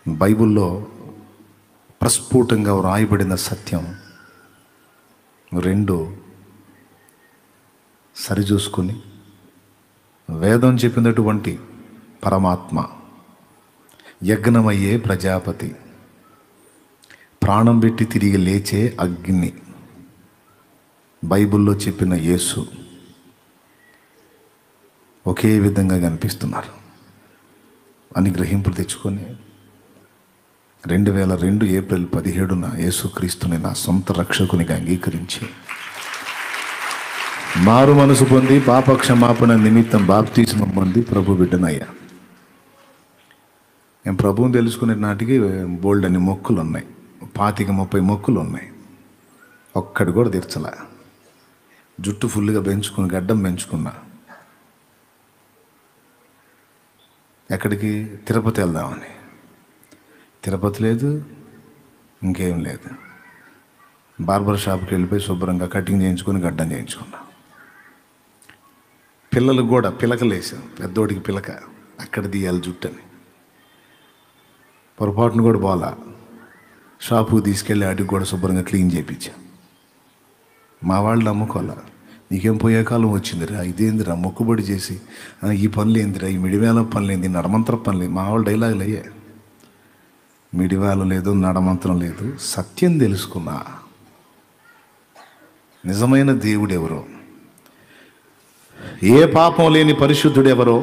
బైబిల్లో ప్రస్ఫుటంగా వ్రాయబడిన సత్యం రెండు సరిచూసుకుని వేదం చెప్పినటువంటి పరమాత్మ యజ్ఞమయ్యే ప్రజాపతి ప్రాణం పెట్టి తిరిగి లేచే అగ్ని బైబిల్లో చెప్పిన యేసు ఒకే విధంగా కనిపిస్తున్నారు అని గ్రహింపులు తెచ్చుకొని రెండు వేల రెండు ఏప్రిల్ పదిహేడున యేసుక్రీస్తుని నా సొంత రక్షకునిగా అంగీకరించి మారు మనసు పొంది పాప క్షమాపణ నిమిత్తం బాప్తీసం పొంది ప్రభు బిడ్డనయ్యా నేను ప్రభువుని తెలుసుకునే నాటికి బోల్డ్ అని మొక్కులు ఉన్నాయి పాతిక ముప్పై మొక్కులు ఉన్నాయి ఒక్కటి కూడా తీర్చలే జుట్టు ఫుల్గా పెంచుకుని గడ్డం పెంచుకున్నా ఎక్కడికి తిరుపతి వెళ్దామని తిరుపతి లేదు ఇంకేం లేదు బార్బర్ షాప్కి వెళ్ళిపోయి శుభ్రంగా కటింగ్ చేయించుకొని గడ్డం చేయించుకున్నా పిల్లలకు కూడా పిలకలేసాం పెద్దోడికి పిలక అక్కడ తీయాలి జుట్టని పొరపాటును కూడా పోలా షాపుకి తీసుకెళ్ళి అడిగి కూడా శుభ్రంగా క్లీన్ చేయించాం మా వాళ్ళు నమ్ముకోవాలా నీకేం పోయే కాలం వచ్చిందిరా ఇదేందిరా మొక్కుబడి చేసి "ఆ, ఈ పనులు ఏందిరా ఈ మిడివేల పనులు ఏంది నడమంత్ర పనులు ఏంది?" మా వాళ్ళు డైలాగులు అయ్యే మిడివేల లేదు నడమంత్రం లేదు సత్యం తెలుసుకున్నా నిజమైన దేవుడు ఎవరో ఏ పాపం లేని పరిశుద్ధుడు ఎవరో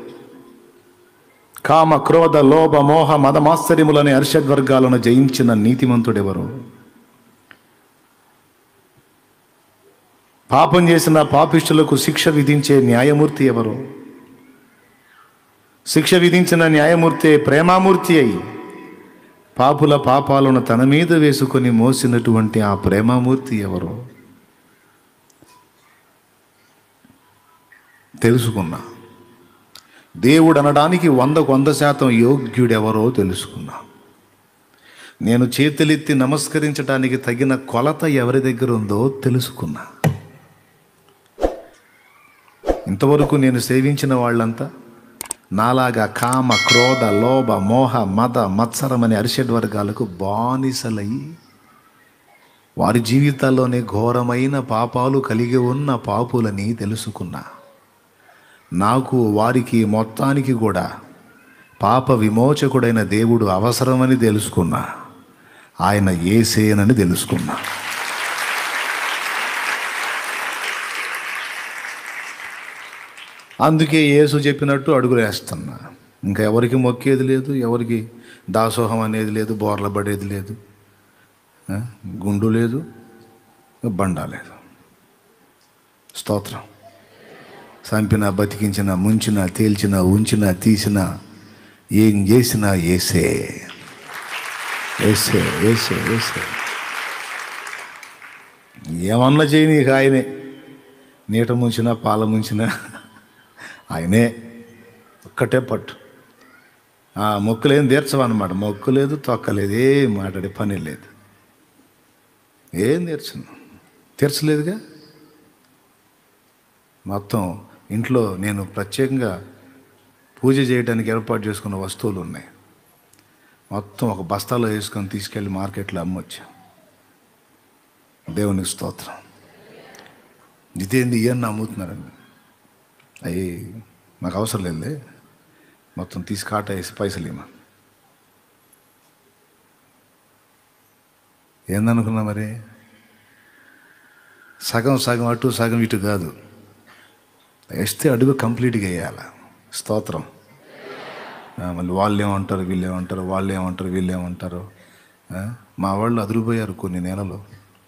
కామ క్రోధ లోభ మోహ మదమాశ్చర్యములనే అర్షడ్వర్గాలను జయించిన నీతిమంతుడెవరో పాపం చేసిన పాపిష్టులకు శిక్ష విధించే న్యాయమూర్తి ఎవరు శిక్ష విధించిన న్యాయమూర్తి ప్రేమామూర్తి అయి పాపుల పాపాలను తన మీద వేసుకొని మోసినటువంటి ఆ ప్రేమామూర్తి ఎవరు తెలుసుకున్నా దేవుడు అనడానికి వందకు వంద శాతం యోగ్యుడెవరో తెలుసుకున్నా నేను చేతులెత్తి నమస్కరించడానికి తగిన కొలత ఎవరి దగ్గర ఉందో తెలుసుకున్నా ఇంతవరకు నేను సేవించిన వాళ్ళంతా నాలాగా కామ క్రోధ లోభ మోహ మద మత్సరం అనే అరిషడ్ వర్గాలకు బానిసలయ్యి వారి జీవితాల్లోనే ఘోరమైన పాపాలు కలిగి ఉన్న పాపులని తెలుసుకున్నా నాకు వారికి మొత్తానికి కూడా పాప విమోచకుడైన దేవుడు అవసరమని తెలుసుకున్నా ఆయన ఏసేనని తెలుసుకున్నా అందుకే యేసు చెప్పినట్టు అడుగులు వేస్తున్నా ఇంకా ఎవరికి మొక్కేది లేదు ఎవరికి దాసోహం అనేది లేదు బోర్ల పడేది లేదు ఆ, గుండు లేదు బండ లేదు స్తోత్రం చంపిన బతికించిన ముంచిన తేల్చిన ఉంచిన తీసిన ఏం చేసినా ఏసే ఏసే ఏసే ఏసే ఏమన్నా చేయని ఇక ఆయనే నీట ముంచినా పాల ముంచినా ఆయనే ఒక్కటే పట్టు ఆ మొక్కులేం తీర్చవన్నమాట మొక్కు లేదు తొక్కలేదు ఏం మాట్లాడే పని లేదు ఏం తీర్చను తీర్చలేదుగా మొత్తం ఇంట్లో నేను ప్రత్యేకంగా పూజ చేయడానికి ఏర్పాటు చేసుకున్న వస్తువులు ఉన్నాయి మొత్తం ఒక బస్తాలో వేసుకొని తీసుకెళ్ళి మార్కెట్లో అమ్మొచ్చా దేవునికి స్తోత్రం ఇదేంది ఇవన్నీ అమ్ముతున్నారండి అవి నాకు అవసరం లేదులే మొత్తం తీసి కాట వేసి పైసలు ఇమ్మా ఏందనుకున్నా మరి సగం సగం అటు సగం ఇటు కాదు వేస్తే అడుగు కంప్లీట్గా వేయాలి స్తోత్రం ఆ, మళ్ళీ వాళ్ళు ఏమంటారు వీళ్ళు ఏమంటారు వాళ్ళు ఏమంటారు వీళ్ళు ఏమంటారు ఆ, మా వాళ్ళు అదిరిపోయారు కొన్ని నెలలు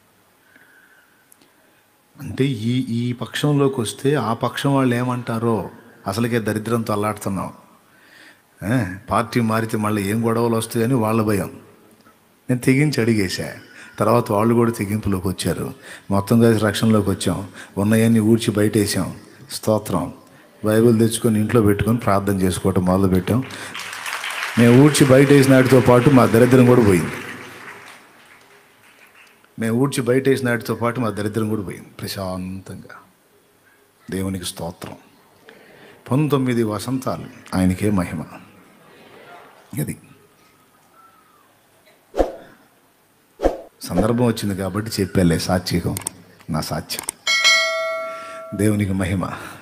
అంటే ఈ ఈ పక్షంలోకి వస్తే ఆ పక్షం వాళ్ళు ఏమంటారో అసలుకే దరిద్రంతో అల్లాడుతున్నాం ఆ, పార్టీ మారితే మళ్ళీ ఏం గొడవలు వస్తాయని వాళ్ళ భయం నేను తెగించి అడిగేశా తర్వాత వాళ్ళు కూడా తెగింపులోకి వచ్చారు మొత్తం కలిసి రక్షణలోకి వచ్చాం ఉన్నాయన్నీ ఊడ్చి బయట వేసాం స్తోత్రం బైబిల్ తెచ్చుకొని ఇంట్లో పెట్టుకొని ప్రార్థన చేసుకోవటం మొదలు పెట్టాం మేము ఊడ్చి బయట వేసిన వాటితో పాటు మా దరిద్రం కూడా పోయింది మేము ఊడ్చి బయట వేసిన వాటితో పాటు మా దరిద్రం కూడా పోయింది ప్రశాంతంగా దేవునికి స్తోత్రం పంతొమ్మిది వసంతాలు ఆయనకే మహిమ అది సందర్భం వచ్చింది కాబట్టి చెప్పాలే సాత్వికం నా సాధ్యం దేవునికి మహిమ